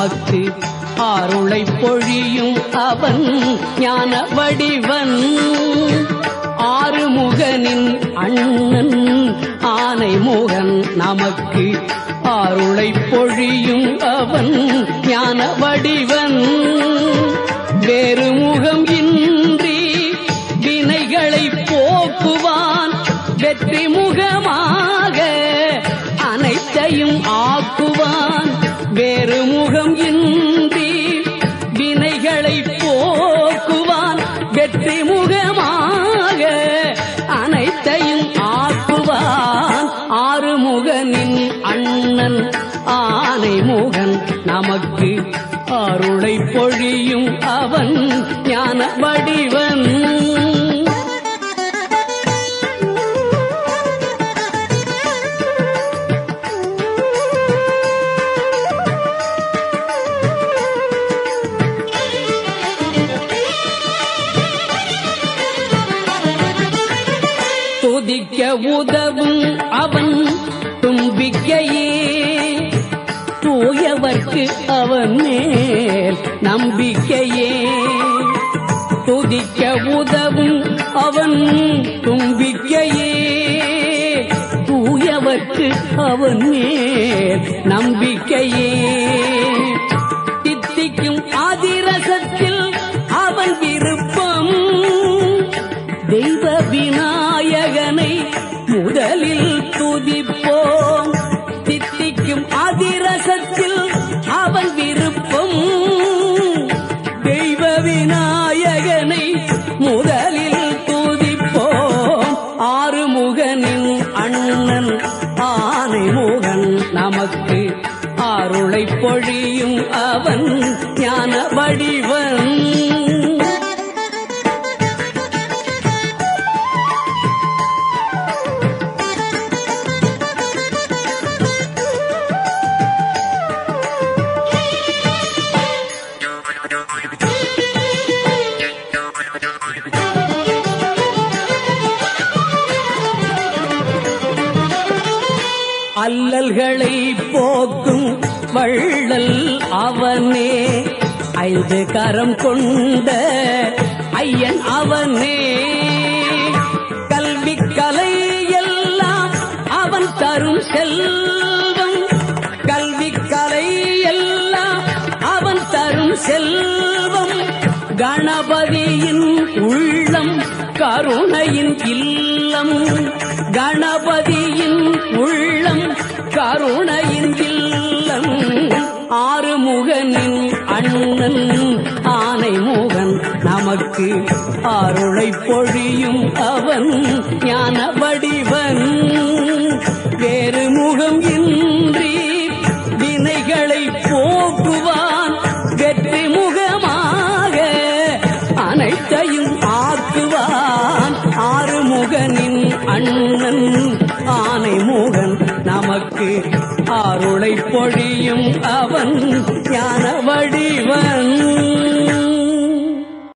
நமக்கு ஆருளை பொழியும் அவன் ஞான வடிவன் ஆறுமுகனின் அண்ணன் ஆனை முகன் நமக்கு ஆருளை பொழியும் அவன் ஞான வடிவன் வேறு முகம் இன்றி வினைகளை போக்குவான் வெற்றி முகமாக அனைத்தையும் ஆக்குவான் வேறு முகம் இன்றி வினைகளை போக்குவான் வெற்றி முகமாக அனைத்தையும் ஆக்குவான் ஆறுமுகனின் அண்ணன் ஆனை முகன் நமக்கு அருளை பொழியும் அவன் ஞான வடிவன் துதிக்க உதவும் அவன் தும்பிக்கையே தூயவர்க்கு அவன் மேல் நம்பிக்கையே துதிக்க உதவும் அவன் தும்பிக்கையே தூயவர்க்கு அவன் மேல் நம்பிக்கையே தித்திக்கும் அதிரசத்தில் அவன் விருப்பம் தெய்வ விநாயகனை முதலில் துதிப்போம் தித்திக்கும் அதிரசத்தில் அவன் விருப்பம் தெய்வ விநாயகனை முதலில் துதிப்போம் ஆறுமுகனின் அண்ணன் ஆனை முகன் நமக்கு அருளை பொழியும் அவன் ஞான வடிவன் அல்லல்களை போக்கும் வள்ளல் அவனே ஐந்து கரம் கொண்ட ஐயன் அவனே கல்வி கலை எல்லாம் அவன் தரும் செல்வம் கல்வி கலை எல்லாம் அவன் தரும் செல்வம் கணபதியின் உள்ளம் கருணையின் இல்லம் கணபதியின் உள்ளம் கருணையின் இல்லம் ஆறுமுகனின் அண்ணன் ஆனை முகன் நமக்கு அருளை பொழியும் அவன் ஞான வடிவன் வேறு முகம் இன்